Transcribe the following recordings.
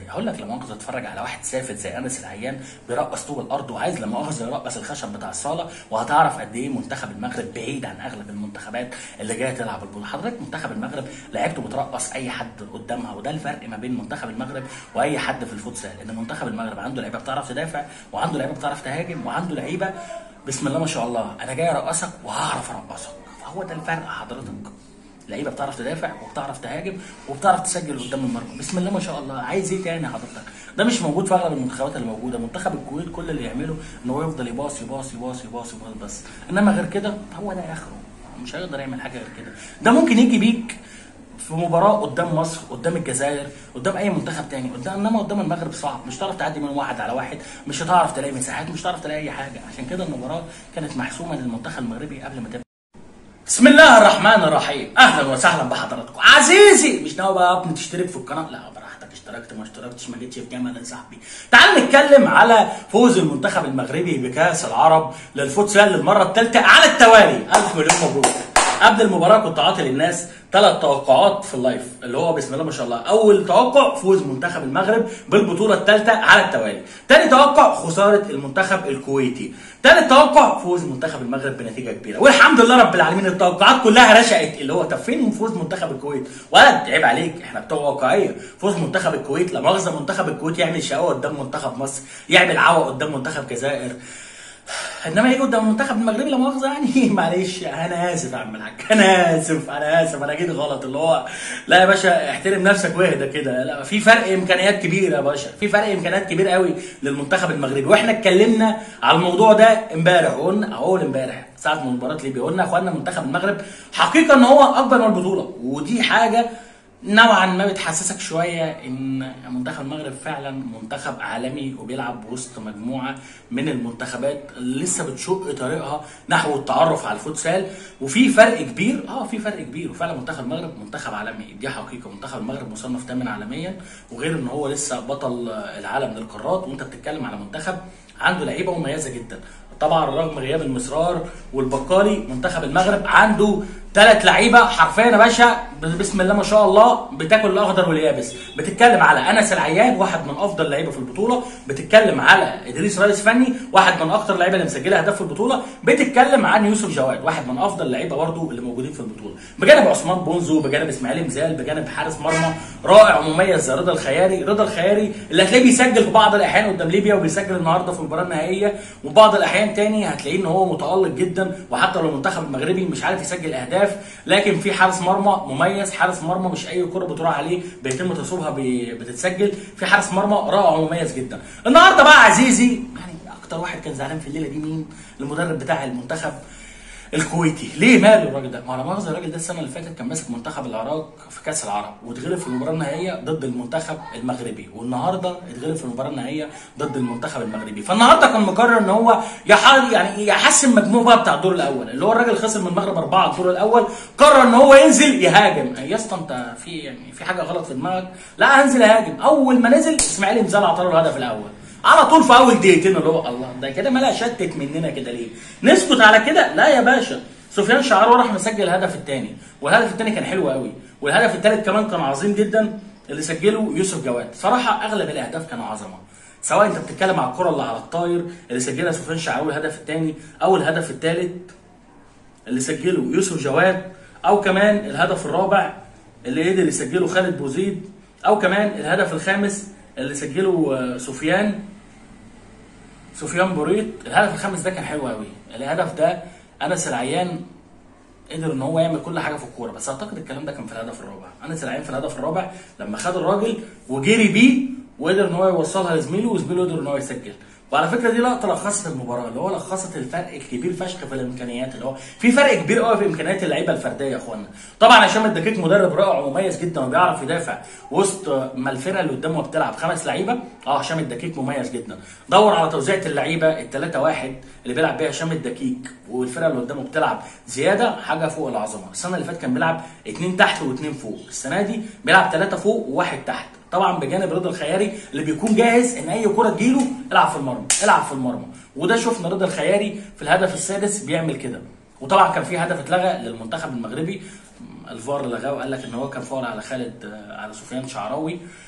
هقول لك لما مؤاخذه اتفرج على واحد سافل زي انس العيان بيرقص طوب الارض وعايز لما مؤاخذه يرقص الخشب بتاع الصاله وهتعرف قد ايه منتخب المغرب بعيد عن اغلب المنتخبات اللي جايه تلعب البطوله حضرتك منتخب المغرب لعيبته بترقص اي حد قدامها وده الفرق ما بين منتخب المغرب واي حد في الفوتسال ان منتخب المغرب عنده لعيبه بتعرف تدافع وعنده لعيبه بتعرف تهاجم وعنده لعيبه بسم الله ما شاء الله انا جاي ارقصك وهعرف ارقصك فهو ده الفرق حضرتك لعيبه بتعرف تدافع وبتعرف تهاجم وبتعرف تسجل قدام المرمى بسم الله ما شاء الله عايز ايه تاني حضرتك ده مش موجود في اغلب المنتخبات اللي موجوده منتخب الكويت كل اللي يعمله ان هو يفضل يباص يباص يباص يباص يباص بس انما غير كده هو ده اخره مش هيقدر يعمل حاجه غير كده ده ممكن يجي بيك في مباراة قدام مصر قدام الجزائر قدام اي منتخب تاني قدام انما قدام المغرب صعب مش هتعرف تعدي من واحد على واحد مش هتعرف تلاقي مساحات مش هتعرف تلاقي اي حاجه عشان كده المباراه كانت محسومه للمنتخب المغربي قبل ما تبدا بسم الله الرحمن الرحيم اهلا وسهلا بحضراتكم عزيزي مش ناوي بقى يا ابني تشترك في القناه لا براحتك اشتركت ما اشتركتش ما جيتش في جمل يا صاحبي تعال نتكلم على فوز المنتخب المغربي بكاس العرب للفوتسال للمره الثالثه على التوالي الف مليون مبروك قبل المباراه كنت عاطي للناس ثلاث توقعات في اللايف اللي هو بسم الله ما شاء الله اول توقع فوز منتخب المغرب بالبطوله الثالثه على التوالي ثاني توقع خساره المنتخب الكويتي ثالث توقع فوز منتخب المغرب بنتيجه كبيره والحمد لله رب العالمين التوقعات كلها رشقت اللي هو طب فين فوز منتخب الكويت ولد عيب عليك احنا بتوع واقعيه فوز منتخب الكويت لا مؤاخذه منتخب الكويت يعمل شقاوه قدام منتخب مصر يعمل عوق قدام منتخب الجزائر انما يجي قدام المنتخب المغربي لا مؤاخذه يعني معلش انا اسف يا عم الحاج انا اسف انا اسف انا جيت غلط اللي هو لا يا باشا احترم نفسك واهدى كده لا في فرق امكانيات كبيره يا باشا في فرق امكانيات كبير قوي للمنتخب المغربي واحنا اتكلمنا على الموضوع ده امبارح قلنا اول امبارح ساعه مباراه ليبيا قلنا يا اخوانا منتخب المغرب حقيقه ان هو اكبر من البطوله ودي حاجه نوعا ما بتحسسك شويه ان منتخب المغرب فعلا منتخب عالمي وبيلعب وسط مجموعه من المنتخبات اللي لسه بتشق طريقها نحو التعرف على الفوتسال وفي فرق كبير اه في فرق كبير وفعلا منتخب المغرب منتخب عالمي دي حقيقه منتخب المغرب مصنف ثامن عالميا وغير ان هو لسه بطل العالم للقارات وانت بتتكلم على منتخب عنده لعيبه مميزه جدا طبعا رغم غياب المصرار والبقالي منتخب المغرب عنده ثلاث لعيبه حرفيا يا باشا بسم الله ما شاء الله بتاكل الاخضر واليابس بتتكلم على انس العيان واحد من افضل لعيبه في البطوله بتتكلم على ادريس رئيس فني واحد من اكثر اللعيبه اللي مسجله اهداف في البطوله بتتكلم عن يوسف جواد واحد من افضل اللعيبه برضه اللي موجودين في البطوله بجانب عثمان بونزو بجانب اسماعيل مزال بجانب حارس مرمى رائع ومميز زي رضا الخياري رضا الخياري اللي هتلاقيه بيسجل في بعض الاحيان قدام ليبيا وبيسجل النهارده في المباراه النهائيه وبعض الاحيان تاني هتلاقيه ان هو متالق جدا وحتى لو المنتخب المغربي مش عارف يسجل اهداف لكن في حارس مرمى مميز حارس مرمى مش اي كره بتروح عليه بيتم تصويبها بتتسجل في حارس مرمى رائع ومميز جدا النهارده بقى عزيزي يعني اكتر واحد كان زعلان في الليله دي مين المدرب بتاع المنتخب الكويتي ليه ماله الراجل ده؟ ما على مؤاخذه الراجل ده السنه اللي فاتت كان ماسك منتخب العراق في كاس العرب واتغلب في المباراه النهائيه ضد المنتخب المغربي والنهارده اتغلب في المباراه النهائيه ضد المنتخب المغربي فالنهارده كان مقرر ان هو يحل يعني يحسن مجموعه بقى بتاع الدور الاول اللي هو الراجل خسر من المغرب اربعه الدور الاول قرر ان هو ينزل يهاجم يا اسطى انت في يعني في حاجه غلط في دماغك لا هنزل اهاجم اول ما نزل اسماعيل مزال عطى له الهدف الاول على طول في اول دقيقتين اللي هو الله ده كده مالها شتت مننا كده ليه؟ نسكت على كده؟ لا يا باشا سفيان شعراوي راح مسجل الهدف الثاني والهدف الثاني كان حلو قوي والهدف الثالث كمان كان عظيم جدا اللي سجله يوسف جواد صراحه اغلب الاهداف كانوا عظمه سواء انت بتتكلم على الكره اللي على الطاير اللي سجلها سفيان شعراوي الهدف الثاني او الهدف الثالث اللي سجله يوسف جواد او كمان الهدف الرابع اللي قدر يسجله خالد بوزيد او كمان الهدف الخامس اللي سجله سفيان سفيان بوريت الهدف الخامس ده كان حلو قوي الهدف ده انس العيان قدر ان هو يعمل كل حاجه في الكوره بس اعتقد الكلام ده كان في الهدف الرابع انس العيان في الهدف الرابع لما خد الراجل وجري بيه وقدر ان هو يوصلها لزميله وزميله قدر ان هو يسجل وعلى فكره دي لقطه لخصت المباراه اللي هو لخصت الفرق الكبير فشخ في الامكانيات اللي هو في فرق كبير قوي في امكانيات اللعيبه الفرديه يا اخوانا طبعا هشام الدقيق مدرب رائع ومميز جدا وبيعرف يدافع وسط ما الفرقه اللي قدامه بتلعب خمس لعيبه اه هشام الدقيق مميز جدا دور على توزيعه اللعيبه الثلاثه واحد اللي بيلعب بيها هشام الدقيق والفرقه اللي قدامه بتلعب زياده حاجه فوق العظمه السنه اللي فاتت كان بيلعب اثنين تحت واثنين فوق السنه دي بيلعب ثلاثه فوق وواحد تحت طبعا بجانب رضا الخياري اللي بيكون جاهز ان اي كره تجيله العب في المرمى العب في المرمى وده شفنا رضا الخياري في الهدف السادس بيعمل كده وطبعا كان في هدف اتلغى للمنتخب المغربي الفار لغاه وقال لك ان هو كان فاول على خالد على سفيان شعراوي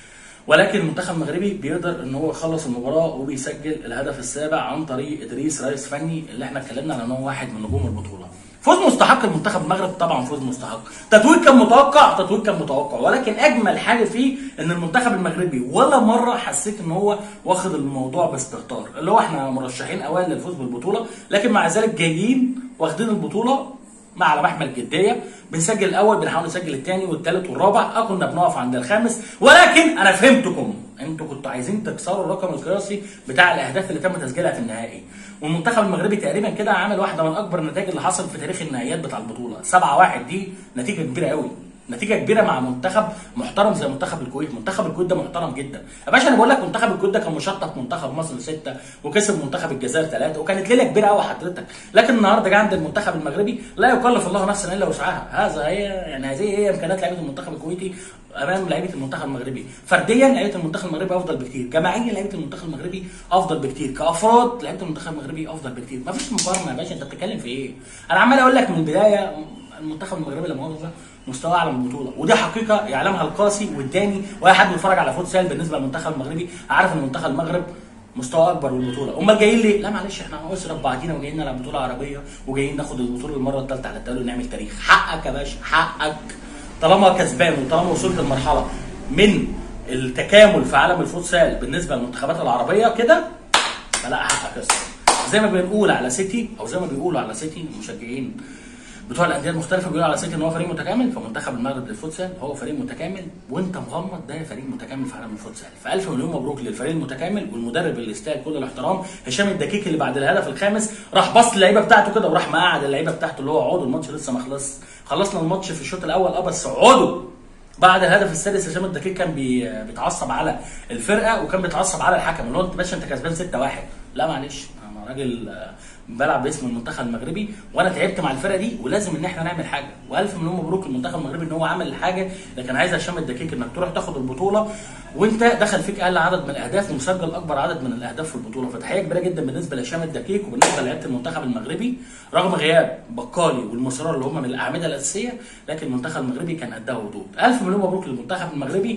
ولكن المنتخب المغربي بيقدر ان هو يخلص المباراه وبيسجل الهدف السابع عن طريق ادريس رئيس فني اللي احنا اتكلمنا على ان هو واحد من نجوم البطوله فوز مستحق المنتخب المغرب طبعا فوز مستحق تتويج كان متوقع تتويج كان متوقع ولكن اجمل حاجه فيه ان المنتخب المغربي ولا مره حسيت ان هو واخد الموضوع باستهتار اللي هو احنا مرشحين اوائل للفوز بالبطوله لكن مع ذلك جايين واخدين البطوله مع على محمل الجديه بنسجل الاول بنحاول نسجل الثاني والثالث والرابع اه كنا بنقف عند الخامس ولكن انا فهمتكم انتوا كنتوا عايزين تكسروا الرقم القياسي بتاع الاهداف اللي تم تسجيلها في النهائي والمنتخب المغربي تقريبا كده عامل واحده من اكبر النتائج اللي حصلت في تاريخ النهائيات بتاع البطوله 7 1 دي نتيجه كبيره قوي نتيجه كبيره مع منتخب محترم زي منتخب الكويت منتخب الكويت ده محترم جدا يا باشا انا بقول لك منتخب الكويت ده كان مشطف منتخب مصر سته وكسب منتخب الجزائر ثلاثه وكانت ليله كبيره قوي حضرتك لكن النهارده جه عند المنتخب المغربي لا يكلف الله نفسا الا وسعها هذا هي يعني هذه هي امكانيات لعيبه المنتخب الكويتي امام لعيبه المنتخب المغربي فرديا لعيبه المنتخب المغربي افضل بكتير جماعيا لعيبه المنتخب المغربي افضل بكتير كافراد لعيبه المنتخب المغربي افضل بكتير مفيش مقارنه يا باشا انت بتتكلم في ايه انا عمال اقول لك من البدايه المنتخب المغربي لما مؤاخذه مستواه اعلى من البطوله ودي حقيقه يعلمها القاسي والداني واي حد بيتفرج على فوتسال بالنسبه للمنتخب المغربي عارف ان منتخب المغرب مستوى اكبر من البطوله امال جايين ليه لا معلش احنا اسره بعضينا وجايين نلعب بطوله عربيه وجايين ناخد البطوله المره الثالثه على التوالي ونعمل تاريخ حقك يا باشا حقك طالما كسبان وطالما وصلت لمرحله من التكامل في عالم الفوتسال بالنسبه للمنتخبات العربيه كده فلا حقك يا زي ما بنقول على سيتي او زي ما بيقولوا على سيتي المشجعين بتوع الانديه المختلفه بيقولوا على سيتي ان هو فريق متكامل فمنتخب المغرب للفوتسال هو فريق متكامل وانت مغمض ده فريق متكامل في عالم الفوتسال فالف مليون مبروك للفريق المتكامل والمدرب اللي يستاهل كل الاحترام هشام الدكيك اللي بعد الهدف الخامس راح بص اللعيبه بتاعته كده وراح مقعد اللعيبه بتاعته اللي هو اقعدوا الماتش لسه ما خلص خلصنا الماتش في الشوط الاول اه بس اقعدوا بعد الهدف السادس هشام الدكيك كان بي... بيتعصب على الفرقه وكان بيتعصب على الحكم اللي هو انت باشا انت كسبان 6 1 لا معلش انا راجل بلعب باسم المنتخب المغربي وانا تعبت مع الفرقه دي ولازم ان احنا نعمل حاجه والف مليون مبروك للمنتخب المغربي ان هو عمل الحاجه اللي كان عايز هشام الدكيك انك تروح تاخد البطوله وانت دخل فيك اقل عدد من الاهداف ومسجل اكبر عدد من الاهداف في البطوله فتحيه كبيره جدا بالنسبه لهشام الدكيك وبالنسبه لعيبه المنتخب المغربي رغم غياب بكالي والمصرار اللي هم من الاعمده الاساسيه لكن المنتخب المغربي كان قدها وضوء الف مليون مبروك للمنتخب المغربي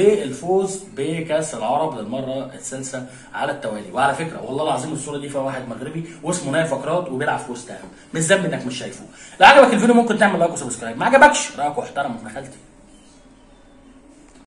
للفوز بكاس العرب للمره الثالثه على التوالي وعلى فكره والله العظيم الصوره دي فيها واحد مغربي واسمه نايف فقرات وبيلعب في وسط مش ذنب انك مش شايفه لو عجبك الفيديو ممكن تعمل لايك وسبسكرايب ما عجبكش رايك واحترم ابن خالتي